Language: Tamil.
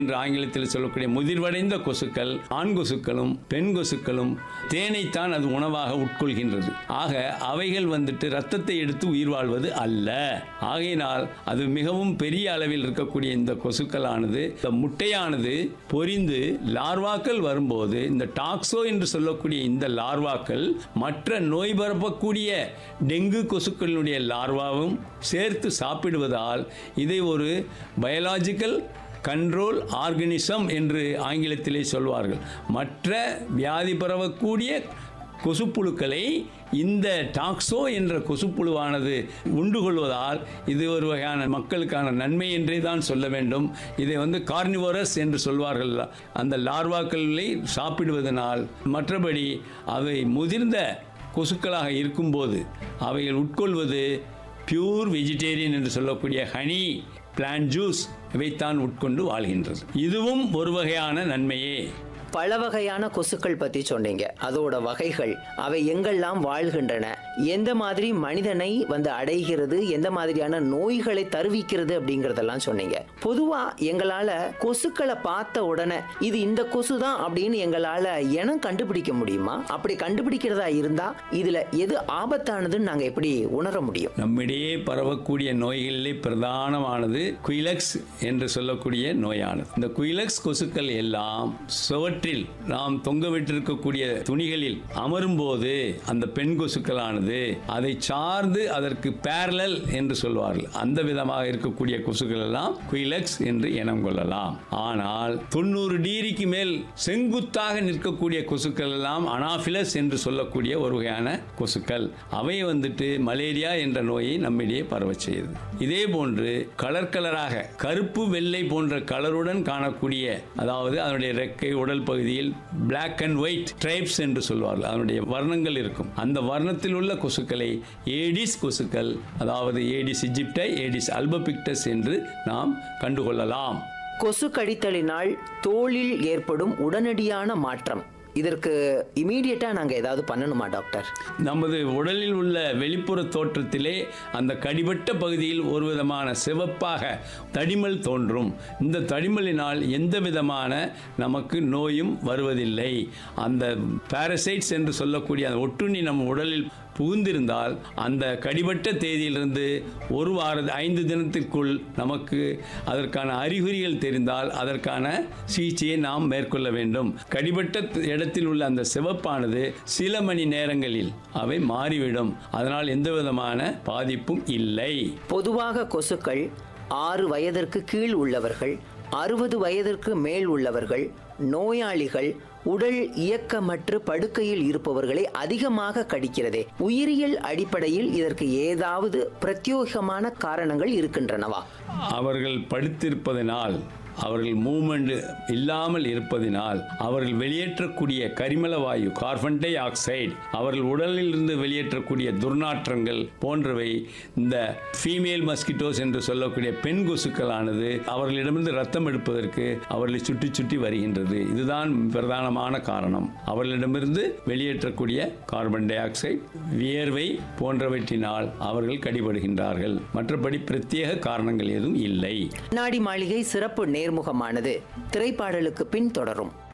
என்று ஆங்கிலத்தில் சொல்லக்கூடிய முதிர்வடைந்த கொசுக்கள் ஆண் கொசுக்களும் பெண் கொசுக்களும் தேனைத்தான் அது உணவாக உட்கொள்கின்றது ஆக அவைகள் வந்துட்டு ரத்தத்தை எடுத்து உயிர் வாழ்வது அல்ல ஆகையினால் அது மிகவும் பெரிய அளவில் இருக்கக்கூடிய இந்த கொசுக்களானது இந்த முட்டையானது பொரிந்து லார்வாக்கள் வரும்போது இந்த டாக்ஸோ என்று சொல்லக்கூடிய இந்த லார்வாக்கள் மற்ற நோய் பரப்பக்கூடிய டெங்கு கொசுக்களினுடைய லார்வாவும் சேர்த்து சாப்பிடுவதால் இதை ஒரு பயாலாஜிக்கல் கண்ட்ரோல் ஆர்கனிசம் என்று ஆங்கிலத்திலே சொல்வார்கள் மற்ற வியாதி பரவக்கூடிய கொசுப்புழுக்களை இந்த டாக்ஸோ என்ற கொசுப்புழுவானது உண்டு கொள்வதால் இது ஒரு வகையான மக்களுக்கான நன்மை என்றே தான் சொல்ல வேண்டும் இதை வந்து கார்னிவோரஸ் என்று சொல்வார்கள் அந்த லார்வாக்களை சாப்பிடுவதனால் மற்றபடி அவை முதிர்ந்த கொசுக்களாக இருக்கும்போது அவைகள் உட்கொள்வது பியூர் வெஜிடேரியன் என்று சொல்லக்கூடிய ஹனி பிளான் ஜூஸ் இவைத்தான் உட்கொண்டு வாழ்கின்றது இதுவும் ஒரு வகையான நன்மையே பல வகையான கொசுக்கள் பத்தி சொன்னீங்க அதோட வகைகள் அவை எங்கெல்லாம் வாழ்கின்றன எந்த மாதிரி மனிதனை வந்து அடைகிறது எந்த மாதிரியான நோய்களை தருவிக்கிறது அப்படிங்கறதெல்லாம் சொன்னீங்க பொதுவா எங்களால கொசுக்களை பார்த்த உடனே இது இந்த கொசு தான் அப்படின்னு எங்களால இனம் கண்டுபிடிக்க முடியுமா அப்படி கண்டுபிடிக்கிறதா இருந்தா இதுல எது ஆபத்தானதுன்னு நாங்க எப்படி உணர முடியும் நம்மிடையே பரவக்கூடிய நோய்களிலே பிரதானமானது குயிலக்ஸ் என்று சொல்லக்கூடிய நோயானது இந்த குயிலக்ஸ் கொசுக்கள் எல்லாம் சுவற்றில் நாம் தொங்க விட்டிருக்கக்கூடிய துணிகளில் அமரும் போது அந்த பெண் கொசுக்களானது அதை சார்ந்து அதற்கு பேரலல் என்று சொல்வார்கள் அந்த விதமாக இருக்கக்கூடிய கொசுக்கள் எல்லாம் குயிலக்ஸ் என்று இனம் கொள்ளலாம் ஆனால் தொண்ணூறு டிகிரிக்கு மேல் செங்குத்தாக நிற்கக்கூடிய கொசுக்கள் எல்லாம் அனாஃபிலஸ் என்று சொல்லக்கூடிய ஒரு வகையான கொசுக்கள் அவை வந்துட்டு மலேரியா என்ற நோயை நம்மிடையே பரவச் செய்யுது இதே போன்று கலர் கலராக கருப்பு வெள்ளை போன்ற கலருடன் காணக்கூடிய அதாவது அதனுடைய ரெக்கை உடல் பகுதியில் பிளாக் அண்ட் ஒயிட் ட்ரைப்ஸ் என்று சொல்வார்கள் அதனுடைய வர்ணங்கள் இருக்கும் அந்த வர்ணத்தில் உள்ள கொசுக்களை ஏடிஸ் கொசுக்கள் அதாவது ஏடிஸ் இஜிப்டை ஏடிஸ் அல்பபிக்டஸ் என்று நாம் கண்டுகொள்ளலாம் கொசு கடித்தலினால் தோலில் ஏற்படும் உடனடியான மாற்றம் இதற்கு இமீடியட்டா நாங்க ஏதாவது பண்ணணுமா டாக்டர் நமது உடலில் உள்ள வெளிப்புற தோற்றத்திலே அந்த கடிபட்ட பகுதியில் ஒரு விதமான சிவப்பாக தடிமல் தோன்றும் இந்த தடிமலினால் எந்த விதமான நமக்கு நோயும் வருவதில்லை அந்த பாரசைட்ஸ் என்று சொல்லக்கூடிய அந்த ஒட்டுண்ணி நம் உடலில் புகுந்திருந்தால் அந்த கடிபட்ட தேதியிலிருந்து ஒரு வார ஐந்து தினத்திற்குள் நமக்கு அதற்கான அறிகுறிகள் தெரிந்தால் அதற்கான சிகிச்சையை நாம் மேற்கொள்ள வேண்டும் கடிபட்ட இடத்தில் உள்ள அந்த சிவப்பானது சில மணி நேரங்களில் அவை மாறிவிடும் அதனால் எந்த விதமான பாதிப்பும் இல்லை பொதுவாக கொசுக்கள் ஆறு வயதிற்கு கீழ் உள்ளவர்கள் அறுபது வயதிற்கு மேல் உள்ளவர்கள் நோயாளிகள் உடல் இயக்கமற்று படுக்கையில் இருப்பவர்களை அதிகமாக கடிக்கிறதே உயிரியல் அடிப்படையில் இதற்கு ஏதாவது பிரத்யோகமான காரணங்கள் இருக்கின்றனவா அவர்கள் படுத்திருப்பதனால் அவர்கள் மூமெண்ட் இல்லாமல் இருப்பதினால் அவர்கள் வெளியேற்றக்கூடிய கரிமல வாயு கார்பன் டை ஆக்சைடு அவர்கள் உடலில் இருந்து வெளியேற்றக்கூடிய துர்நாற்றங்கள் போன்றவை இந்த ஃபீமேல் மஸ்கிட்டோஸ் என்று சொல்லக்கூடிய பெண் கொசுக்களானது அவர்களிடமிருந்து ரத்தம் எடுப்பதற்கு அவர்களை சுற்றி சுற்றி வருகின்றது இதுதான் பிரதானமான காரணம் அவர்களிடமிருந்து வெளியேற்றக்கூடிய கார்பன் டை ஆக்சைடு வியர்வை போன்றவற்றினால் அவர்கள் கடிபடுகின்றார்கள் மற்றபடி பிரத்யேக காரணங்கள் எதுவும் இல்லை நாடி மாளிகை சிறப்பு நேர்முகமானது திரைப்பாடலுக்கு பின் தொடரும்